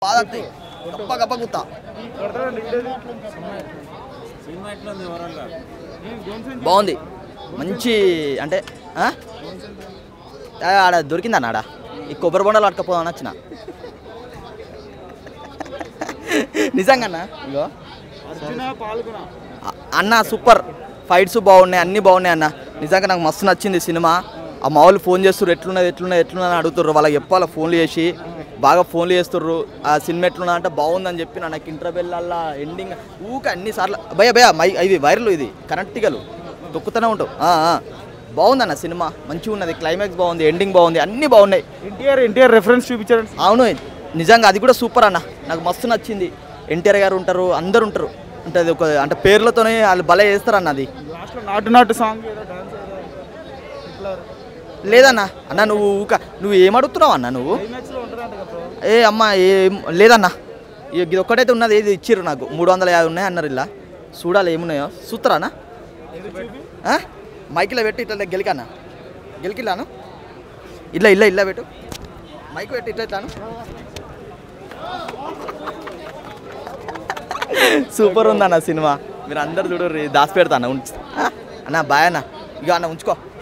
బాధ వస్తాయి గప్ప గప్ప గుత్తా బాగుంది మంచి అంటే ఆ? ఆ, ఆడ దొరికిందన్న ఆడ ఈ కొబ్బరి బొండలు పట్టుకపోదామని వచ్చిన నిజంగా అన్న ఇగో అ- అన్న సూపర్ ఫైట్స్ బాగున్నాయి అన్నీ బాగున్నాయి అన్న నిజంగా నాకు మస్తు నచ్చింది సినిమా ఆ మా వాళ్ళు ఫోన్ చేస్తుర్రు ఎట్లున్నది ఎట్లున్నది ఎట్లున్నది అని అడుగుతుర్రు వాళ్ళకి చెప్పాలి ఫోన్లు చేసి బాగా ఫోన్లు చేస్తుర్రు ఆ సినిమా ఎట్లున్నా అంటే బాగుందని చెప్పి నాకు ఇంటర్వెల్లల్లా ఎండింగ్ ఊక అన్ని సార్లు భయ భయ మై ఇది వైర్లు ఇది కరెంట్ టిగలు తొక్కుతూనే ఉంటావు ఆ, ఆ. బాగుందన్న సినిమా మంచిగా ఉన్నది క్లైమాక్స్ బాగుంది ఎండింగ్ బాగుంది అన్నీ బాగున్నాయి ఎన్టీఆర్ ఎన్టీఆర్ రెఫరెన్స్ చూపించారు అవును నిజంగా అది కూడా సూపర్ అన్న నాకు మస్తు నచ్చింది ఎన్టీఆర్ గారు ఉంటారు అందరు ఉంటారు అంటే అది ఒక అంటే పేర్లతోనే వాళ్ళు భలే చేస్తారు అన్న అది లాస్ట్లో నాటు నాటు సాంగ్ ఏదో డాన్స్ ఏదో ఇట్లా లేదన్న అన్న నువ్వు ఊక నువ్వు ఏం అడుగుతున్నావు అన్న నువ్వు క్లైమాక్స్లో ఉంటారంట కదా bro. ఏ అమ్మ ఏం లేదన్న ఇక ఇది ఒక్కటైతే ఉన్నది ఏది ఇచ్చిర్రు నాకు మూడు వందల యాభై ఉన్నాయి అన్నారు ఇలా చూడాలి ఏమున్నాయో చూస్తారానా మైక్లో పెట్టి ఇట్లా గెలికానా గెలికిలాను ఇట్లా ఇల్ల ఇల్ల పెట్టు మైక్ పెట్టి ఇట్లా ఇట్లాను సూపర్ ఉందన్న సినిమా మీరు అందరు చూడరు దాచి పెడతా అన్న ఉంచు ఆ? అన్న బాయ్ అన్న ఇక అన్న ఉంచుకో